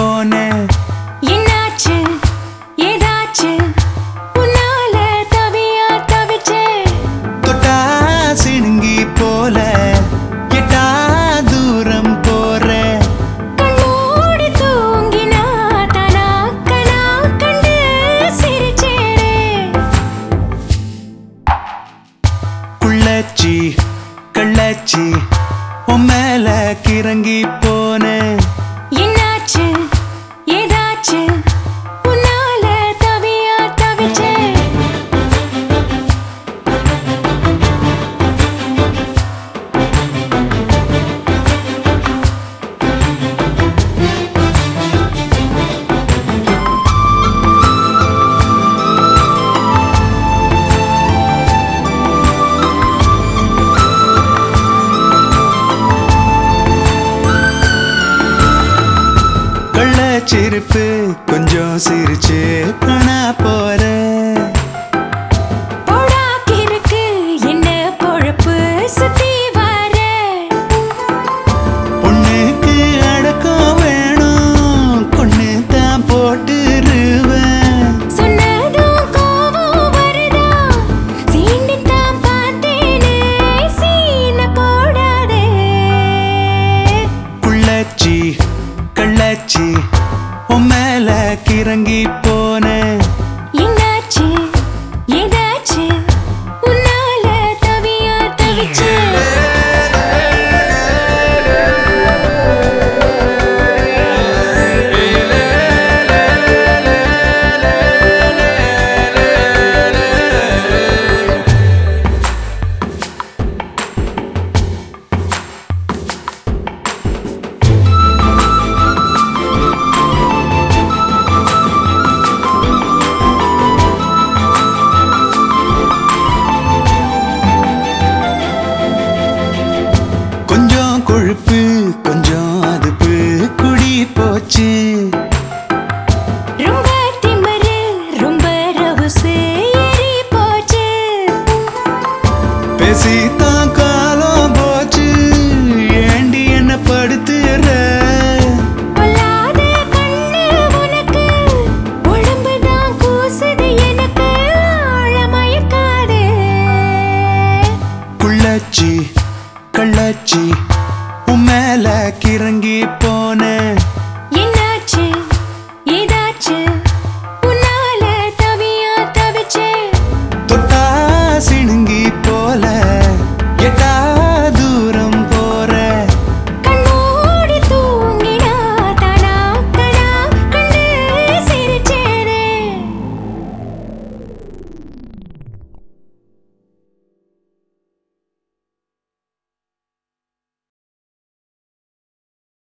போனேன் என்னாச்சு ஏதாச்சு உன்னால தவியா தவிச்சேன் தொட்டா சிணுங்கி போல எட்டா தூரம் போறேன் கண்ணோடு தூங்கினா தானா கனா கண்டு சிரிச்சேனே குள்ளச்சி கள்ளச்சி உன் மேல கிறங்கி போனேன் என்னாச்சு ஏதாச்சு உன்னால தவியா தவிச்சேன் கள்ளச்சிரிப்பு கொஞ்சம் சிரிச்சு காணா போறேன் போடா கிறுக்கு என்ன பொழப்பு சுத்தி வர பொண்ணுக்கு அடக்கம் வேணும் கொண்டு தான் போட்டுருவேன் சொன்னதும் கோவம் வருதா சீண்டித்தான் பார்த்தேனே சீன போடாதே குள்ளச்சி கள்ளச்சி உன் மேல கிறங்கி போனேன் என்னாச்சு ஏதாச்சு உன்னால தவியா தவிச்சேன் கொஞ்சம் கொழுப்பு கொஞ்சம் அதுப்பு குடி போச்சு ரொம்ப திமிரு ரொம்ப ரவுசு ஏறி போச்சு பேசித்தான் காலம் போச்சு ஏண்டி என்ன படுத்துற பொல்லாத கண்ணு உனக்கு உடம்புதான் கூசுது எனக்கு ஆழமயக்காதே குள்ளச்சி கள்ளச்சி உன் மேல கிறங்கி போனேன்